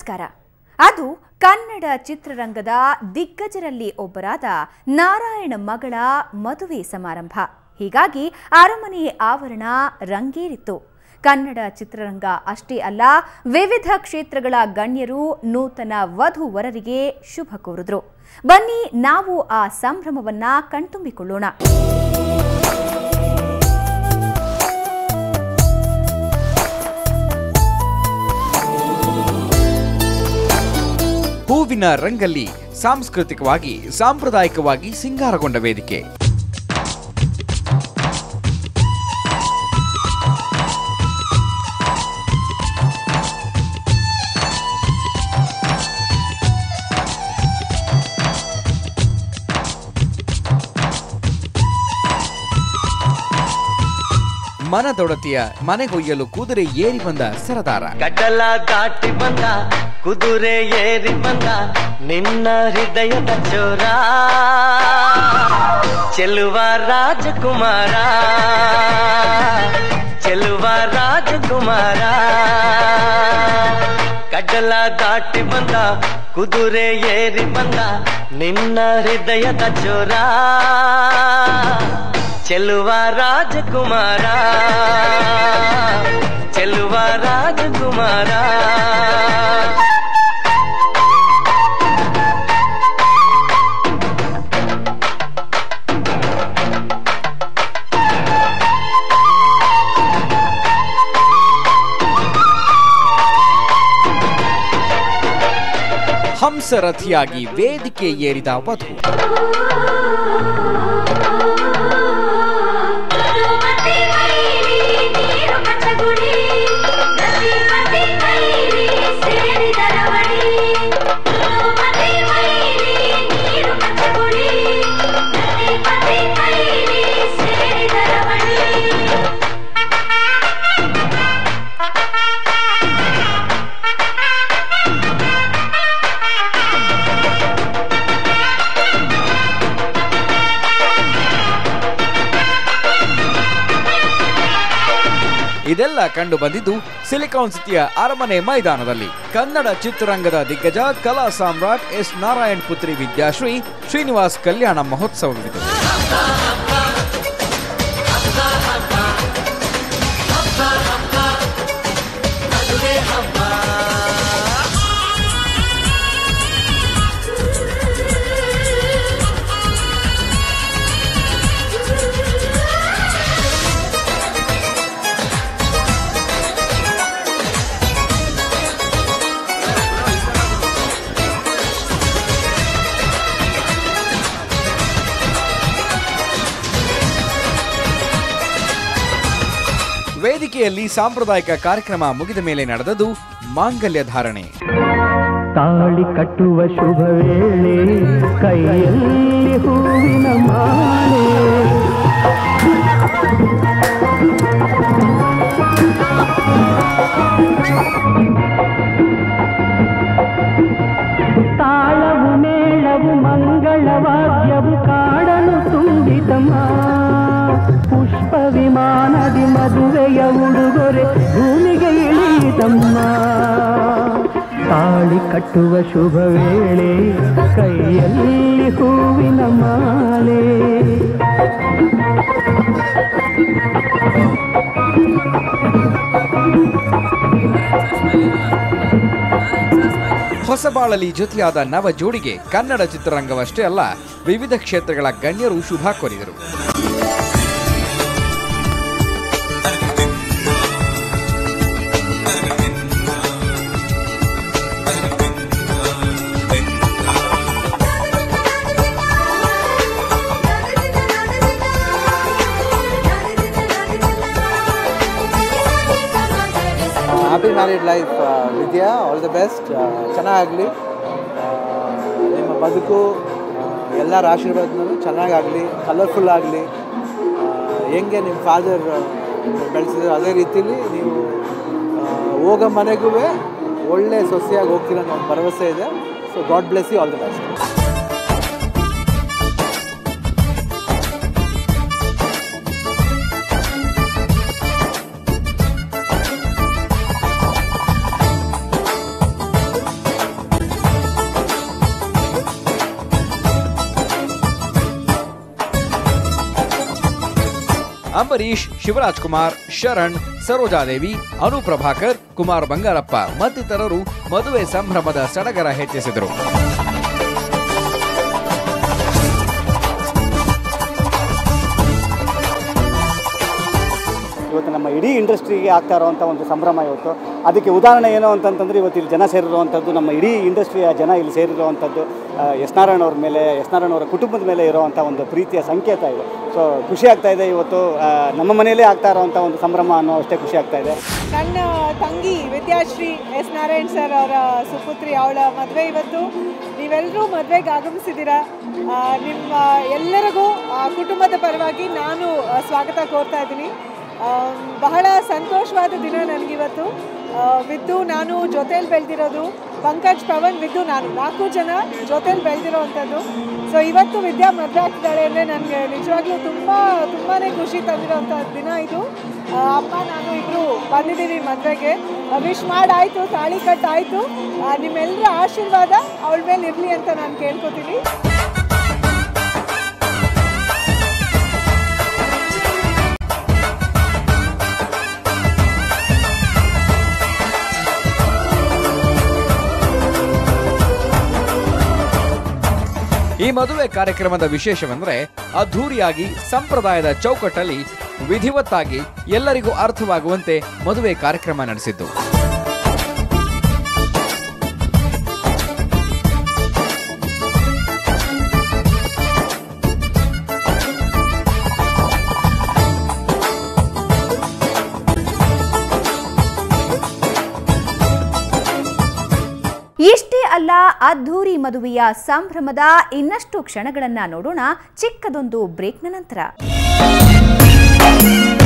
ನಮಸ್ಕಾರ ಅದು ಕನ್ನಡ ಚಿತ್ರರಂಗದ ದಿಗ್ಗಜರಲ್ಲಿ ಒಬ್ಬರಾದ ನಾರಾಯಣ ಮಗಳ ಮದುವೆ ಸಮಾರಂಭ ಹೀಗಾಗಿ ಅರಮನೆ ಆವರಣ ರಂಗೇರಿತ್ತು ಕನ್ನಡ ಚಿತ್ರರಂಗ ಅಷ್ಟೇ ಅಲ್ಲ ವಿವಿಧ ಕ್ಷೇತ್ರಗಳ ಗಣ್ಯರು ನೂತನ ವಧು ವರರಿಗೆ ಶುಭ ಕೋರಿದ್ರು ಬನ್ನಿ ನಾವು ಆ ಸಂಭ್ರಮವನ್ನ ಕಣ್ತುಂಬಿಕೊಳ್ಳೋಣ ಹೂವಿನ ರಂಗಲ್ಲಿ ಸಾಂಸ್ಕೃತಿಕವಾಗಿ ಸಾಂಪ್ರದಾಯಿಕವಾಗಿ ಸಿಂಗಾರಗೊಂಡ ವೇದಿಕೆ ಮನದೊಡತಿಯ ಮನೆಗೊಯ್ಯಲು ಕುದುರೆ ಏರಿ ಬಂದ ಸರದಾರ ಗಡ್ಡಲ ದಾಟಿ ಬಂದ ಕುದುರೆ ಏರಿ ಬಂದ ನಿನ್ನ ಹೃದಯದ ಚೋರ ಚೆಲುವ ರಾಜಕುಮಾರ ಚೆಲುವ ರಾಜಕುಮಾರ ಗಡ್ಡಲ ದಾಟಿ ಬಂದ ಕುದುರೆ ಏರಿ ಬಂದ ನಿನ್ನ ಹೃದಯದ ಚೋರ ಚೆಲುವ ರಾಜಕುಮಾರ ಚೆಲುವ ರಾಜಕುಮಾರ ಹಂಸರಥಿಯಾಗಿ ವೇದಿಕೆ ಏರಿದ ವಧು ಮತಿ ಮೈಲಿ ನೀರು ಪಚ್ಚಗುಡಿ ನದಿ ಮತಿ ಮೈಲಿ ಸೇರಿದ ರವಳಿ ಮತಿ ಮೈಲಿ ನೀರು ಪಚ್ಚಗುಡಿ ನದಿ ಮತಿ ಮೈಲಿ ಸೇರಿದ ರವಳಿ ಇದೆಲ್ಲ ಕಂಡು ಬಂದಿದ್ದು ಸಿಲಿಕಾನ್ ಸಿಟಿಯ ಅರಮನೆ ಮೈದಾನದಲ್ಲಿ ಕನ್ನಡ ಚಿತ್ರರಂಗದ ದಿಗ್ಗಜ ಕಲಾ ಸಾಮ್ರಾಟ್ ಎಸ್ ನಾರಾಯಣ್ ಪುತ್ರಿ ವಿದ್ಯಾಶ್ರೀ ಶ್ರೀನಿವಾಸ್ ಕಲ್ಯಾಣ ಮಹೋತ್ಸವವಿದು ವೇದಿಕೆಯಲ್ಲಿ ಸಾಂಪ್ರದಾಯಿಕ ಕಾರ್ಯಕ್ರಮ ಮುಗಿದ ಮೇಲೆ ನಡೆದದು ಮಾಂಗಲ್ಯ ಧಾರಣೆ ತಾಳಿ ಕಟ್ಟುವ ಶುಭ ವೇಳೆ ಕೈಯಲ್ಲಿ ಹೂವಿನ ಮಾಲೆ ತಾಳವು ಮೇಳವು ಮಂಗಳವಾದ್ಯವು ಕಾಡಲು ತುಂಬಿತಮ್ಮ ಪುಷ್ಪ ವಿಮಾನದಿ ಮದುವೆಯ ಉಡುಗೊರೆ ಭೂಮಿಗೆ ಇಳಿಯಿತಮ್ಮ ತಾಳಿ ಕಟ್ಟುವ ಶುಭ ವೇಳೆ ಕೈಯಲ್ಲಿ ಹೂವಿನ ಮಾಲೆ ಹೊಸಬಾಳಲಿ ಜೊತೆಯಾದ ನವ ಜೋಡಿಗೆ ಕನ್ನಡ ಚಿತ್ರರಂಗವಷ್ಟೇ ಅಲ್ಲ ವಿವಿಧ ಕ್ಷೇತ್ರಗಳ ಗಣ್ಯರು ಶುಭ ಕೋರಿದರು happy married life Vidya all the best ಚೆನ್ನಾಗಲಿ ನಿಮ್ಮ ಬದುಕು ಆ, ಎಲ್ಲರ ಆಶೀರ್ವಾದನೂ ಚೆನ್ನಾಗಾಗಲಿ ಕಲರ್ಫುಲ್ ಆಗಲಿ ಹೆಂಗೆ ನಿಮ್ಮ ಫಾದರ್ ಬೆಳೆಸಿದ್ರು ಅದೇ ರೀತಿಲಿ ನೀವು ಆ, ಹೋಗೋ ಮನೆಗೂ ಒಳ್ಳೆ ಸೊಸೆಯಾಗಿ ಹೋಗ್ತೀರ ಅನ್ನೋ ಒಂದು ಭರವಸೆ ಇದೆ so god bless you all the best Ambareesh Shivaraj Kumar Sharan Sarojadevi Anu Prabhakar Kumar Bangarappa ಮತ್ತಿತರರು ಮದುವೆ ಸಂಭ್ರಮದ ಸಡಗರ ಹೆಚ್ಚಿಸಿದರು ಇವತ್ತು ನಮ್ಮ ಇಡೀ ಇಂಡಸ್ಟ್ರಿಗೆ ಆಗ್ತಾ ಇರುವಂಥ ಒಂದು ಸಂಭ್ರಮ ಇವತ್ತು ಅದಕ್ಕೆ ಉದಾಹರಣೆ ಏನು ಅಂತಂತಂದರೆ ಇವತ್ತು ಇಲ್ಲಿ ಜನ ಸೇರಿರುವಂಥದ್ದು ನಮ್ಮ ಇಡೀ ಇಂಡಸ್ಟ್ರಿಯ ಜನ ಇಲ್ಲಿ ಸೇರಿರುವಂಥದ್ದು ಆ, ಎಸ್ ನಾರಾಯಣ ಅವ್ರ ಮೇಲೆ ಎಸ್ ನಾರಾಯಣ ಅವರ ಕುಟುಂಬದ ಮೇಲೆ ಇರುವಂಥ ಒಂದು ಪ್ರೀತಿಯ ಸಂಕೇತ ಇದು ಸೊ ಖುಷಿ ಆಗ್ತಾ ಇದೆ ಇವತ್ತು ಆ, ನಮ್ಮ ಮನೆಯಲ್ಲೇ ಆಗ್ತಾ ಇರುವಂಥ ಒಂದು ಸಂಭ್ರಮ ಅನ್ನೋ ಅಷ್ಟೇ ಖುಷಿ ಆಗ್ತಾ ಇದೆ ನನ್ನ ತಂಗಿ ವಿದ್ಯಾಶ್ರೀ ಎಸ್ ನಾರಾಯಣ್ ಸರ್ ಅವರ ಸುಪುತ್ರಿ ಅವಳ ಮದುವೆ ಇವತ್ತು ನೀವೆಲ್ಲರೂ ಮದುವೆಗೆ ಆಗಮಿಸಿದ್ದೀರಾ ಆ, ನಿಮ್ಮ ಎಲ್ಲರಿಗೂ ಆ, ಕುಟುಂಬದ ಪರವಾಗಿ ನಾನು ಆ, ಸ್ವಾಗತ ಕೋರ್ತಾ ಇದ್ದೀನಿ ಆ, ಬಹಳ ಸಂತೋಷವಾದ ದಿನ ನನಗಿವತ್ತು ಆ, ವಿದ್ದು ನಾನು ಜೊತೇಲಿ ಬೆಳೆದಿರೋದು ಪಂಕಜ್ ಪವನ್ ವಿದ್ದು ನಾನು ನಾಲ್ಕು ಜನ ಜೊತೇಲಿ ಬೆಳೆದಿರೋವಂಥದ್ದು ಸೊ ಇವತ್ತು ವಿದ್ಯಾ ಮದುವೆ ಆಗ್ತಿದ್ದಾಳೆ ಅಂದರೆ ನನಗೆ ನಿಜವಾಗ್ಲೂ ತುಂಬ ತುಂಬಾ ಖುಷಿ ತಂದಿರೋವಂಥ ದಿನ ಇದು ಆ, ಅಮ್ಮ ನಾನು ಇಬ್ಬರು ಬಂದಿದ್ದೀವಿ ಮದುವೆಗೆ ವಿಶ್ ಮಾಡಾಯಿತು ತಾಳಿ ಕಟ್ಟಾಯಿತು ನಿಮ್ಮೆಲ್ಲರ ಆಶೀರ್ವಾದ ಅವಳ ಮೇಲೆ ಇರಲಿ ಅಂತ ನಾನು ಕೇಳ್ಕೊತೀನಿ ಈ ಮದುವೆ ಕಾರ್ಯಕ್ರಮದ ವಿಶೇಷವೆಂದರೆ ಅದ್ಧೂರಿಯಾಗಿ ಸಂಪ್ರದಾಯದ ಚೌಕಟ್ಟಲ್ಲಿ ವಿಧಿವತ್ತಾಗಿ ಎಲ್ಲರಿಗೂ ಅರ್ಥವಾಗುವಂತೆ ಮದುವೆ ಕಾರ್ಯಕ್ರಮ ನಡೆಸಿದ್ದು ಇಷ್ಟೇ ಅಲ್ಲ ಅದ್ಧೂರಿ ಮದುವೆಯ ಸಂಭ್ರಮದ ಇನ್ನಷ್ಟು ಕ್ಷಣಗಳನ್ನ ನೋಡೋಣ ಚಿಕ್ಕದೊಂದು ಬ್ರೇಕ್ನ ನಂತರ